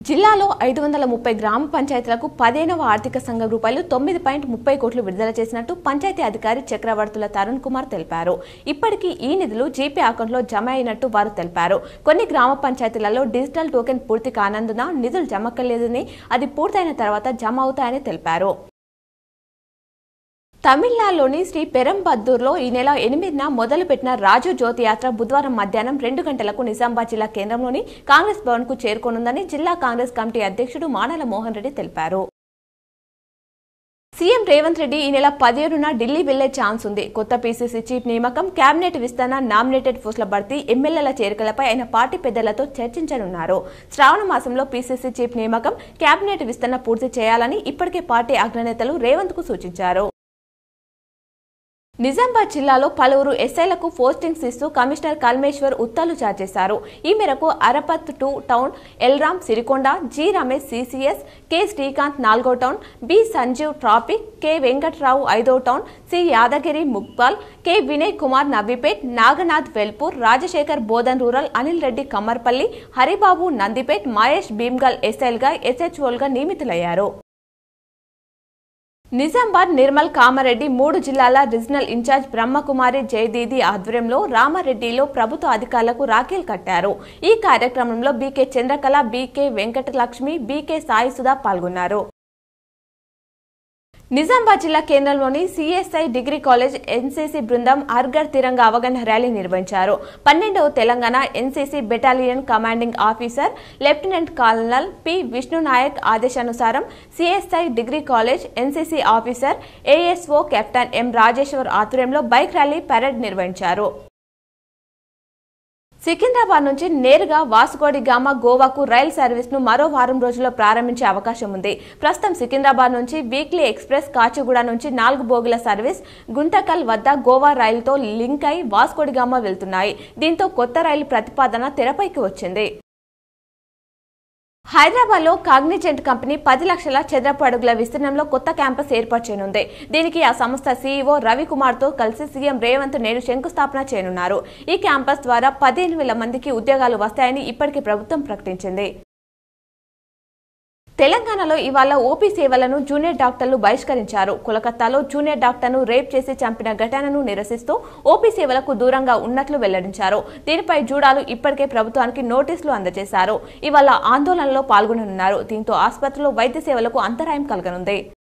జిల్లాలో ఐదు వందల ముప్పై గ్రామ పంచాయతీలకు పదిహేనవ ఆర్థిక సంఘం రూపాయలు తొమ్మిది పాయింట్ ముప్పై కోట్లు విడుదల చేసినట్టు పంచాయతీ అధికారి చక్రవర్తుల తరుణ్ కుమార్ తెలిపారు ఇప్పటికీ ఈ నిధులు జీపీ అకౌంట్లో జమ అయినట్టు వారు తెలిపారు కొన్ని గ్రామ పంచాయతీలలో డిజిటల్ టోకెన్ పూర్తి కానందున నిధులు జమక్కలేదని అది పూర్తయిన తర్వాత జమ అవుతాయని తెలిపారు తమిళనాడులోని శ్రీ పెరంబద్దూర్లో ఈ నెల ఎనిమిదిన మొదలుపెట్టిన రాజు జ్యోతి యాత్ర బుధవారం మధ్యాహ్నం రెండు గంటలకు నిజామాబాద్ జిల్లా కేంద్రంలోని కాంగ్రెస్ భవన్ కు చేరుకోనుందని జిల్లా కాంగ్రెస్ కమిటీ అధ్యక్షుడు మానల మోహన్ రెడ్డి తెలిపారు సీఎం రేవంత్ రెడ్డి ఈ నెల పదిహేడున ఢిల్లీ వెళ్లే ఛాన్స్ ఉంది కొత్త పీసీసీ చీఫ్ నియామకం కేబినెట్ విస్తరణ నామినేటెడ్ పోస్టుల భర్తీ ఎమ్మెల్యేల చేరికలపై ఆయన పార్టీ పెద్దలతో చర్చించనున్నారు శ్రావణ మాసంలో పీసీసీ చీఫ్ నియామకం కేబినెట్ విస్తరణ పూర్తి చేయాలని ఇప్పటికే పార్టీ అగ్రనేతలు రేవంత్ కు సూచించారు నిజామాబాద్ జిల్లాలో పలువురు ఎస్ఐలకు పోస్టింగ్స్ ఇస్తూ కమిషనర్ కల్మేశ్వర్ ఉత్తర్వులు జారీ చేశారు ఈ మేరకు అరపత్ టూ టౌన్ ఎల్రామ్ Sirikonda G Ramesh CCS K Srikanth నాలుగో town B Sanjeev traffic K Venkatrao ఐదో town C Yadagiri Mukbal K Vinay Kumar Navipet Naganath Velpur Rajasekhar Bodhan rural Anil Reddy Kammarpally Haribabu Nandipet Mahesh Bhimgal ఎస్ఎల్గా ఎస్హెచ్ఓలుగా నియమితులయ్యారు నిజామాబాద్ నిర్మల్ కామారెడ్డి మూడు జిల్లాల రీజనల్ ఇన్ఛార్జ్ బ్రహ్మకుమారి జయదీది ఆధ్వర్యంలో రామారెడ్డిలో ప్రభుత్వ అధికారులకు రాఖీలు కట్టారు ఈ కార్యక్రమంలో BK Chandrakala BK Venkatalakshmi BK Sai Sudha పాల్గొన్నారు నిజామాబాద్ జిల్లా కేంద్రంలోని సిఎస్ఐ డిగ్రీ కాలేజ్ ఎన్సీసీ బృందం అర్గర్ తిరంగ అవగాహన ర్యాలీ నిర్వహించారు పన్నెండవ Telangana NCC battalion commanding officer lieutenant colonel P Vishnunayak ఆదేశానుసారం CSI degree college NCC officer ASO captain M Rajeshwar ఆధ్వర్యంలో బైక్ ర్యాలీ పరేడ్ నిర్వహించారు సికింద్రాబాద్ నుంచి నేరుగా వాసుగోడిగామ గోవాకు రైలు సర్వీస్ ను మరో వారం రోజుల్లో ప్రారంభించే అవకాశం ఉంది ప్రస్తుతం సికింద్రాబాద్ నుంచి వీక్లీ ఎక్స్ప్రెస్ కాచిగూడ నుంచి నాలుగు బోగిల సర్వీస్ గుంతకల్ వద్ద గోవా రైలుతో లింక్ అయి వాస్కోడిగామ వెళ్తున్నాయి దీంతో కొత్త రైలు ప్రతిపాదన తెరపైకి వచ్చింది హైదరాబాద్ లో కాగ్నిజెంట్ కంపెనీ పది లక్షల చదరపు అడుగుల విస్తీర్ణంలో కొత్త క్యాంపస్ ఏర్పాటు చేయనుంది దీనికి ఆ సంస్థ సీఈఓ రవికుమార్ తో కలిసి సీఎం రేవంత్ నేడు శంకుస్థాపన చేయనున్నారు ఈ క్యాంపస్ ద్వారా పదిహేను వేల మందికి ఉద్యోగాలు వస్తాయని ఇప్పటికే ప్రభుత్వం ప్రకటించింది తెలంగాణలో ఇవాళ ఓపీ సేవలను జూనియర్ డాక్టర్లు బహిష్కరించారు కోలకత్తాలో జూనియర్ డాక్టర్ను రేప్ చేసి చంపిన ఘటనను నిరసిస్తూ ఓపీ సేవలకు దూరంగా ఉన్నట్లు వెల్లడించారు దీనిపై జూడాలు ఇప్పటికే ప్రభుత్వానికి నోటీసులు అందజేశారు ఇవాళ ఆందోళనలో పాల్గొననున్నారు దీంతో ఆసుపత్రిలో వైద్య సేవలకు అంతరాయం కలగనుంది